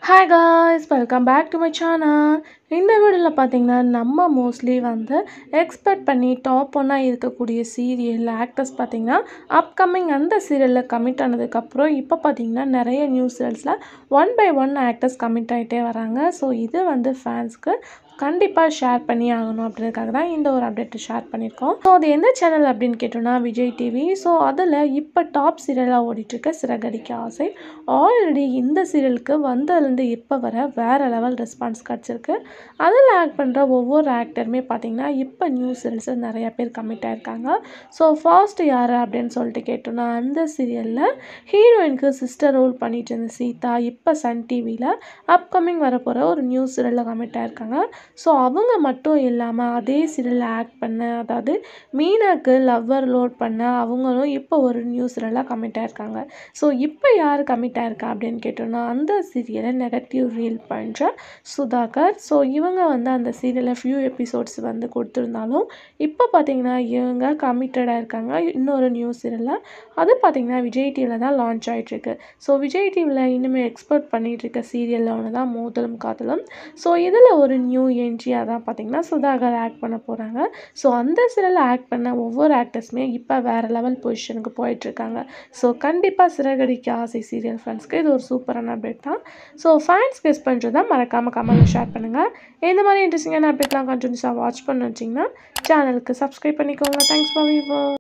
hi guys welcome back to my channel இந்த வீடியோவில் பார்த்தீங்கன்னா நம்ம மோஸ்ட்லி வந்து எக்ஸ்பெக்ட் பண்ணி டாப் ஒன்னாக இருக்கக்கூடிய சீரியல் ஆக்டர்ஸ் பார்த்தீங்கன்னா அப்கமிங் அந்த சீரியலில் கமிட் ஆனதுக்கப்புறம் இப்போ பார்த்தீங்கன்னா நிறைய நியூஸ் சீரியல்ஸில் one by one actors commit ஆகிட்டே வராங்க ஸோ இது வந்து ஃபேன்ஸ்க்கு கண்டிப்பாக ஷேர் பண்ணி ஆகணும் அப்படின்றதுக்காக தான் இந்த ஒரு அப்டேட்டை ஷேர் பண்ணியிருக்கோம் ஸோ அது எந்த சேனல் அப்படின்னு கேட்டோம்னா விஜய் டிவி ஸோ அதில் இப்போ டாப் சீரியலாக ஓடிட்டுருக்க சிறகடிக்க ஆசை ஆல்ரெடி இந்த சீரியலுக்கு வந்ததுலேருந்து இப்போ வர வேறு லெவல் ரெஸ்பான்ஸ் கிடச்சிருக்கு அதில் ஆக்ட் பண்ணுற ஒவ்வொரு ஆக்டருமே பார்த்திங்கன்னா இப்போ நியூ சீரியல்ஸில் நிறைய பேர் கமிட் ஆயிருக்காங்க ஸோ ஃபர்ஸ்ட் யார் அப்படின்னு சொல்லிட்டு கேட்டோம்னா அந்த சீரியலில் ஹீரோயினுக்கு சிஸ்டர் ரோல் பண்ணிட்டு இருந்த சீதா இப்போ சன் டிவியில் அப்கமிங் வரப்போகிற ஒரு நியூ சீரியலில் கமிட் ஆயிருக்காங்க ஸோ அவங்க மட்டும் இல்லாமல் அதே சீரியலில் ஆக்ட் பண்ண அதாவது மீனாக்கு லவ்வர் லோட் பண்ண அவங்களும் இப்போ ஒரு நியூ சீரியலாக கமிட் ஆயிருக்காங்க ஸோ இப்போ யார் கமிட் ஆயிருக்கா அப்படின்னு கேட்டோம்னா அந்த சீரியலை நெகட்டிவ் ரீல் பண்ணுற சுதாகர் ஸோ இவங்க வந்து அந்த சீரியலில் ஃபியூ எபிசோட்ஸ் வந்து கொடுத்துருந்தாலும் இப்போ பார்த்தீங்கன்னா இவங்க கமிட்டடாக இருக்காங்க இன்னொரு நியூ சீரியலில் அது பார்த்தீங்கன்னா விஜய் டிவியில் தான் லான்ச் ஆகிட்டுருக்கு ஸோ விஜய் டிவியில் இனிமேல் எக்ஸ்போர்ட் பண்ணிகிட்டு இருக்க சீரியலில் ஒன்று தான் மோதலும் காதலும் ஸோ இதில் ஒரு நியூ என்ட்ரியாக தான் பார்த்தீங்கன்னா சுதாகர் ஆக்ட் பண்ண போகிறாங்க ஸோ அந்த சீரியலில் ஆக்ட் பண்ண ஒவ்வொரு ஆக்டர்ஸுமே இப்போ வேறு லெவல் பொசிஷனுக்கு போயிட்டுருக்காங்க ஸோ கண்டிப்பாக சிறகடிக்க ஆசை சீரியல் ஃபேன்ஸ்க்கு இது ஒரு சூப்பரான அப்டேட் தான் ஸோ ஃபேன்ஸ் கெஸ் பண்ணுறதா மறக்காமல் கமெண்ட்டில் ஷேர் பண்ணுங்கள் இந்த மாதிரி இன்ட்ரெஸ்டிங்கான அப்டேட்லாம் கண்டினியூஸாக வாட்ச் பண்ண வச்சிங்கன்னா சேனலுக்கு சப்ஸ்கிரைப் பண்ணிக்கோங்க தேங்க்ஸ் ஃபார் வியூவர்